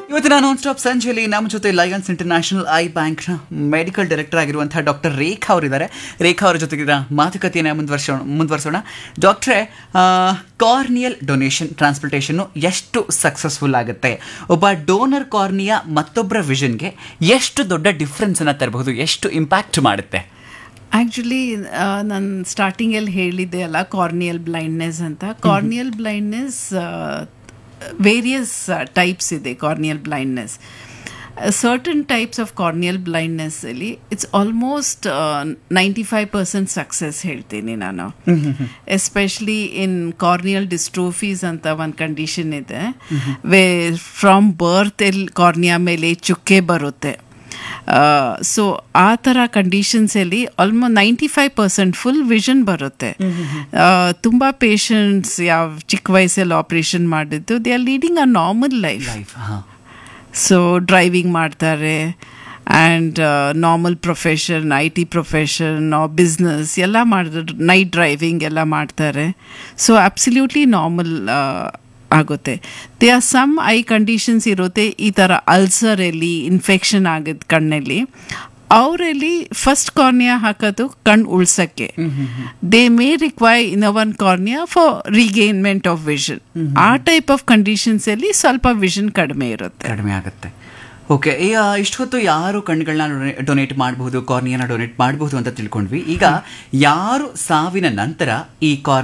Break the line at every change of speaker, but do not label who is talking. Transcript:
ಇವತ್ತಿನ non stop ಸಂಜೆಯಲ್ಲಿ ನಮ್ಮ ಜೊತೆ ಲಯನ್ಸ್ ಇಂಟರ್ನ್ಯಾಷನಲ್ ಐ ಬ್ಯಾಂಕ್ನ ಮೆಡಿಕಲ್ ಡೈರೆಕ್ಟರ್ ಆಗಿರುವಂತಹ ಡಾಕ್ಟರ್ ರೇಖಾ ಅವರಿದ್ದಾರೆ ರೇಖಾ ಅವರ ಜೊತೆಗಿನ ಮಾತುಕತೆಯನ್ನು ಮುಂದುವರ್ಸೋಣ ಮುಂದುವರ್ಸೋಣ ಡಾಕ್ಟ್ರೇ ಕಾರ್ನಿಯಲ್ ಡೊನೇಷನ್ ಟ್ರಾನ್ಸ್ಪ್ಲಾಂಟೇಷನ್ನು ಎಷ್ಟು ಸಕ್ಸಸ್ಫುಲ್ ಆಗುತ್ತೆ ಒಬ್ಬ ಡೋನರ್ ಕಾರ್ನಿಯಾ ಮತ್ತೊಬ್ಬರ ವಿಷನ್ಗೆ ಎಷ್ಟು ದೊಡ್ಡ ಡಿಫ್ರೆನ್ಸನ್ನು ತರಬಹುದು ಎಷ್ಟು ಇಂಪ್ಯಾಕ್ಟ್ ಮಾಡುತ್ತೆ
ಆ್ಯಕ್ಚುಲಿ ನಾನು ಸ್ಟಾರ್ಟಿಂಗಲ್ಲಿ ಹೇಳಿದ್ದೆ ಅಲ್ಲ ಕಾರ್ನಿಯಲ್ ಬ್ಲೈಂಡ್ನೆಸ್ ಅಂತ ಕಾರ್ನಿಯಲ್ ಬ್ಲೈಂಡ್ನೆಸ್ ವೇರಿಯಸ್ ಟೈಪ್ಸ್ ಇದೆ corneal blindness certain types of corneal ಬ್ಲೈಂಡ್ನೆಸ್ಸಲ್ಲಿ it's almost ninety five percent success ಹೇಳ್ತೀನಿ ನಾನು ಎಸ್ಪೆಷಲಿ ಇನ್ ಕಾರ್ನಿಯಲ್ ಡಿಸ್ಟ್ರೋಫೀಸ್ ಅಂತ ಒಂದು ಕಂಡೀಷನ್ ಇದೆ ವೇ ಫ್ರಮ್ ಬರ್ತ್ ಎಲ್ಲಿ ಕಾರ್ನಿಯಾ ಮೇಲೆ ಚುಕ್ಕೆ ಬರುತ್ತೆ ಸೊ ಆ ಥರ ಕಂಡೀಷನ್ಸಲ್ಲಿ almost ninety five percent full vision ಬರುತ್ತೆ ತುಂಬ ಪೇಷಂಟ್ಸ್ ಯಾವ ಚಿಕ್ಕ ವಯಸ್ಸಲ್ಲಿ ಆಪ್ರೇಷನ್ ಮಾಡಿದ್ದು they are leading a normal life
life ಹಾಂ
ಸೊ ಡ್ರೈವಿಂಗ್ ಮಾಡ್ತಾರೆ and normal profession I T profession business ಎಲ್ಲ ಮಾಡಿದ್ರು ನೈಟ್ ಡ್ರೈವಿಂಗ್ ಎಲ್ಲ ಮಾಡ್ತಾರೆ ಸೊ ಅಬ್ಸಲ್ಯೂಟ್ಲಿ ನಾರ್ಮಲ್ ಆಗುತ್ತೆ they are some eye conditions ಇರುತ್ತೆ ಈ ಥರ ಅಲ್ಸರಲ್ಲಿ ಇನ್ಫೆಕ್ಷನ್ ಆಗಿದ್ದು ಕಣ್ಣಲ್ಲಿ ಅವರಲ್ಲಿ ಫಸ್ಟ್ ಕಾರ್ನಿಯಾ ಹಾಕೋದು ಕಣ್ಣು ಉಳ್ಸಕ್ಕೆ they may require in one cornea for regainment of vision ಆ ಟೈಪ್ ಆಫ್ ಕಂಡೀಷನ್ಸಲ್ಲಿ ಸ್ವಲ್ಪ ವಿಷನ್ ಕಡಿಮೆ ಇರುತ್ತೆ
ಕಡಿಮೆ ಆಗುತ್ತೆ ಓಕೆ ಈಗ ಇಷ್ಟು ಹೊತ್ತು ಯಾರು ಕಣ್ಗಳನ್ನ ಡೊನೇಟ್ ಮಾಡಬಹುದು ಕಾರ್ನಿಯನ್ನ ಡೊನೇಟ್ ಮಾಡಬಹುದು ಅಂತ ತಿಳ್ಕೊಂಡ್ವಿ ಈಗ ಯಾರು ಸಾವಿನ ನಂತರ ಈ ಕಾರ್ನಿಯಾ